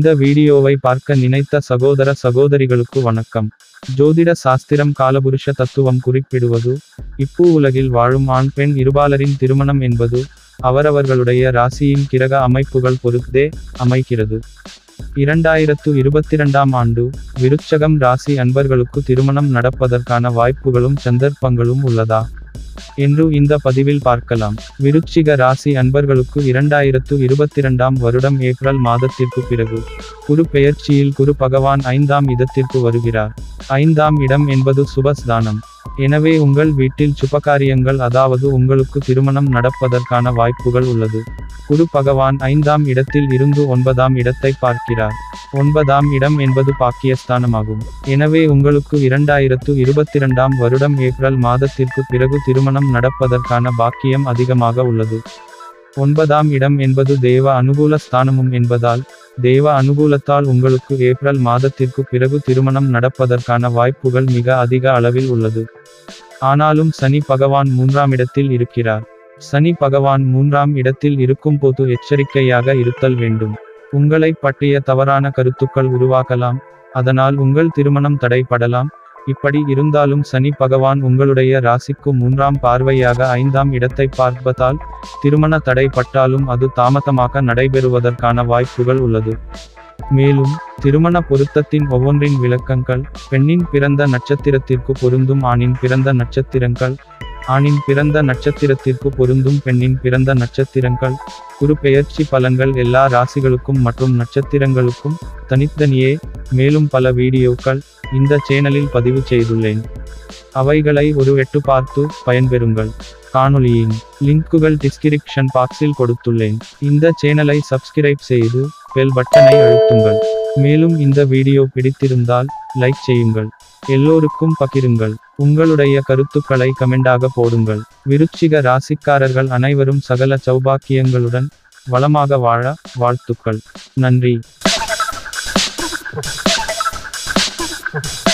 இந்த வீடியோவை பார்க்க நினைத்த சகோதர சகோதரிகளுக்கு வணக்கம் ஜோதிட சாஸ்திரம் காலபுருஷ தத்துவம் குறிப்பிடுவது இப்பூ உலகில் வாழும் ஆண் பெண் இருபாலரின் திருமணம் என்பது அவரவர்களுடைய ராசியின் கிரக அமைப்புகள் பொறுத்தே அமைக்கிறது இரண்டாயிரத்து இருபத்திரண்டாம் ஆண்டு விருச்சகம் ராசி அன்பர்களுக்கு திருமணம் நடப்பதற்கான வாய்ப்புகளும் சந்தர்ப்பங்களும் உள்ளதா என்று இந்த பதிவில் பார்க்கலாம் விருச்சிக ராசி அன்பர்களுக்கு இரண்டாயிரத்து இருபத்திரண்டாம் வருடம் ஏப்ரல் மாதத்திற்கு பிறகு குரு பெயர்ச்சியில் குரு பகவான் ஐந்தாம் இடத்திற்கு வருகிறார் ஐந்தாம் இடம் என்பது சுபஸ்தானம் எனவே உங்கள் வீட்டில் சுபகாரியங்கள் அதாவது உங்களுக்கு திருமணம் நடப்பதற்கான வாய்ப்புகள் உள்ளது குரு பகவான் ஐந்தாம் இடத்தில் இருந்து ஒன்பதாம் இடத்தை பார்க்கிறார் ஒன்பதாம் இடம் என்பது பாக்கியஸ்தானமாகும் எனவே உங்களுக்கு இரண்டாயிரத்து இருபத்திரண்டாம் வருடம் ஏப்ரல் மாதத்திற்கு பிறகு திருமணம் நடப்பதற்கான பாக்கியம் அதிகமாக உள்ளது ஒன்பதாம் இடம் என்பது தேவ அனுகூல ஸ்தானமும் என்பதால் தேவ அனுகூலத்தால் உங்களுக்கு ஏப்ரல் மாதத்திற்கு பிறகு திருமணம் நடப்பதற்கான வாய்ப்புகள் மிக அதிக அளவில் உள்ளது ஆனாலும் சனி பகவான் மூன்றாம் இடத்தில் இருக்கிறார் சனி பகவான் மூன்றாம் இடத்தில் இருக்கும்போது எச்சரிக்கையாக இருத்தல் வேண்டும் உங்களை பற்றிய தவறான கருத்துக்கள் உருவாக்கலாம் அதனால் உங்கள் திருமணம் தடைப்படலாம் இப்படி இருந்தாலும் சனி பகவான் உங்களுடைய ராசிக்கு மூன்றாம் பார்வையாக ஐந்தாம் இடத்தை பார்ப்பதால் திருமண தடைப்பட்டாலும் அது தாமதமாக நடைபெறுவதற்கான வாய்ப்புகள் உள்ளது மேலும் திருமண பொருத்தத்தின் ஒவ்வொன்றின் விளக்கங்கள் பெண்ணின் பிறந்த நட்சத்திரத்திற்கு பொருந்தும் ஆணின் பிறந்த நட்சத்திரங்கள் ஆணின் பிறந்த நட்சத்திரத்திற்கு பொருந்தும் பெண்ணின் பிறந்த நட்சத்திரங்கள் குரு பெயர்ச்சி பலன்கள் எல்லா ராசிகளுக்கும் மற்றும் நட்சத்திரங்களுக்கும் தனித்தனியே மேலும் பல வீடியோக்கள் இந்த சேனலில் பதிவு செய்துள்ளேன் அவைகளை ஒரு எட்டு பார்த்து பயன்பெறுங்கள் காணொளியின் லிங்க்குகள் டிஸ்கிரிப்ஷன் பாக்ஸில் கொடுத்துள்ளேன் இந்த சேனலை சப்ஸ்கிரைப் செய்து பெல் பட்டனை அழுத்துங்கள் மேலும் இந்த வீடியோ பிடித்திருந்தால் லைக் செய்யுங்கள் எல்லோருக்கும் பகிருங்கள் உங்களுடைய கருத்துக்களை கமெண்டாக போடுங்கள் விருச்சிக ராசிக்காரர்கள் அனைவரும் சகல சௌபாக்கியங்களுடன் வளமாக வாழ வாழ்த்துக்கள் நன்றி